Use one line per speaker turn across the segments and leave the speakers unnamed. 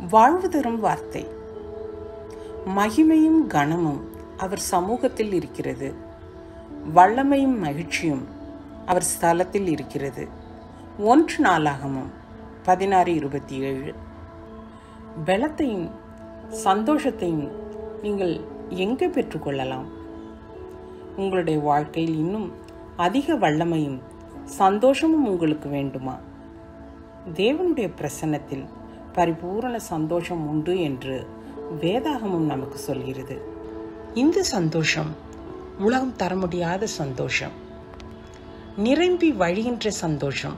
வாழ்வு தரும் வார்த்தை மகிமையும் கனமும் அவர் சமூகத்தில் இருக்கிறது வல்லமையும் மகிழ்ச்சியும் அவர் ஸ்தலத்தில் இருக்கிறது ஒன்று நாளாகமும் பதினாறு இருபத்தி ஏழு பலத்தையும் சந்தோஷத்தையும் நீங்கள் எங்கே பெற்றுக்கொள்ளலாம் உங்களுடைய வாழ்க்கையில் இன்னும் அதிக வல்லமையும் சந்தோஷமும் உங்களுக்கு வேண்டுமா தேவனுடைய பிரசன்னத்தில் பரிபூரண சந்தோஷம் உண்டு என்று வேதாகமும் நமக்கு சொல்கிறது இந்த சந்தோஷம் உலகம் தர முடியாத சந்தோஷம் நிரம்பி வழிகின்ற சந்தோஷம்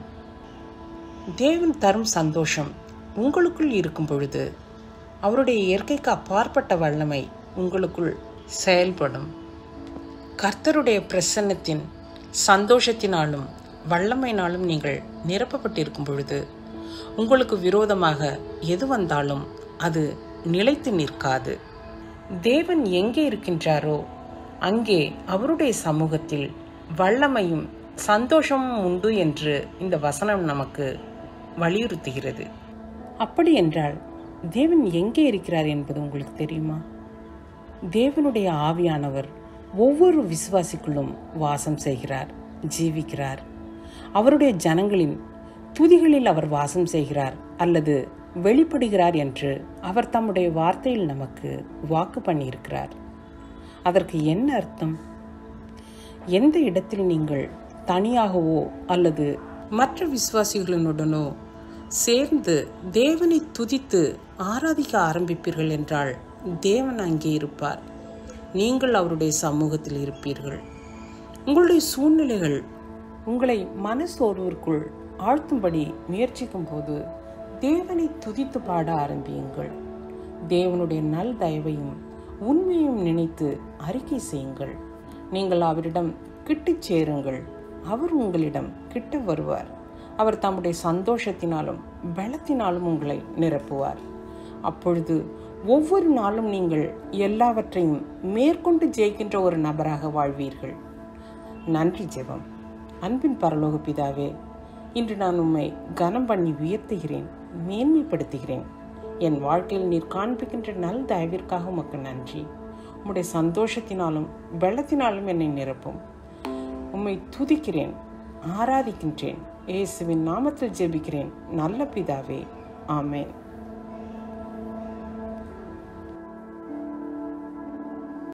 தேவன் தரும் சந்தோஷம் உங்களுக்குள் இருக்கும் பொழுது அவருடைய இயற்கைக்கு அப்பாற்பட்ட வல்லமை உங்களுக்குள் செயல்படும் கர்த்தருடைய பிரசன்னத்தின் சந்தோஷத்தினாலும் வல்லமையினாலும் நீங்கள் நிரப்பப்பட்டிருக்கும் பொழுது உங்களுக்கு விரோதமாக எது வந்தாலும் அது நிலைத்து நிற்காது தேவன் எங்கே இருக்கின்றாரோ அங்கே அவருடைய சமூகத்தில் வல்லமையும் சந்தோஷமும் உண்டு என்று இந்த வசனம் நமக்கு வலியுறுத்துகிறது அப்படி என்றால் தேவன் எங்கே இருக்கிறார் என்பது உங்களுக்கு தெரியுமா தேவனுடைய ஆவியானவர் ஒவ்வொரு விசுவாசிக்குள்ளும் வாசம் செய்கிறார் ஜீவிக்கிறார் அவருடைய ஜனங்களின் துதிகளில் அவர் வாசம் செய்கிறார் அல்லது வெளிப்படுகிறார் என்று அவர் தம்முடைய வார்த்தையில் நமக்கு வாக்கு பண்ணியிருக்கிறார் அதற்கு என்ன அர்த்தம் எந்த இடத்தில் நீங்கள் தனியாகவோ அல்லது மற்ற விசுவாசிகளுடனோ சேர்ந்து தேவனை துதித்து ஆராதிக்க ஆரம்பிப்பீர்கள் என்றால் தேவன் அங்கே இருப்பார் நீங்கள் அவருடைய சமூகத்தில் இருப்பீர்கள் உங்களுடைய சூழ்நிலைகள் உங்களை மனசோர்விற்குள் ஆழ்த்தும்படி முயற்சிக்கும் போது தேவனை துதித்து பாட ஆரம்பியுங்கள் தேவனுடைய நல் தயவையும் உண்மையும் நினைத்து அறிக்கை செய்யுங்கள் நீங்கள் அவரிடம் கிட்டிச் சேருங்கள் அவர் உங்களிடம் கிட்ட வருவார் அவர் தம்முடைய சந்தோஷத்தினாலும் பலத்தினாலும் உங்களை நிரப்புவார் அப்பொழுது ஒவ்வொரு நாளும் நீங்கள் எல்லாவற்றையும் மேற்கொண்டு ஜெயிக்கின்ற ஒரு நபராக வாழ்வீர்கள் நன்றி ஜெபம் அன்பின் பரலோக பிதாவே இன்று நான் உம்மை கனம் பண்ணி உயர்த்துகிறேன் மேன்மைப்படுத்துகிறேன் என் வாழ்க்கையில் நீர் காண்பிக்கின்ற நல் தயவிற்காக உமக்கு நன்றி உம்முடைய சந்தோஷத்தினாலும் வெள்ளத்தினாலும் என்னை நிரப்பும் உம்மை துதிக்கிறேன் ஆராதிக்கின்றேன் இயேசுவின் நாமத்தில் ஜெபிக்கிறேன் நல்ல பிதாவே ஆமேன்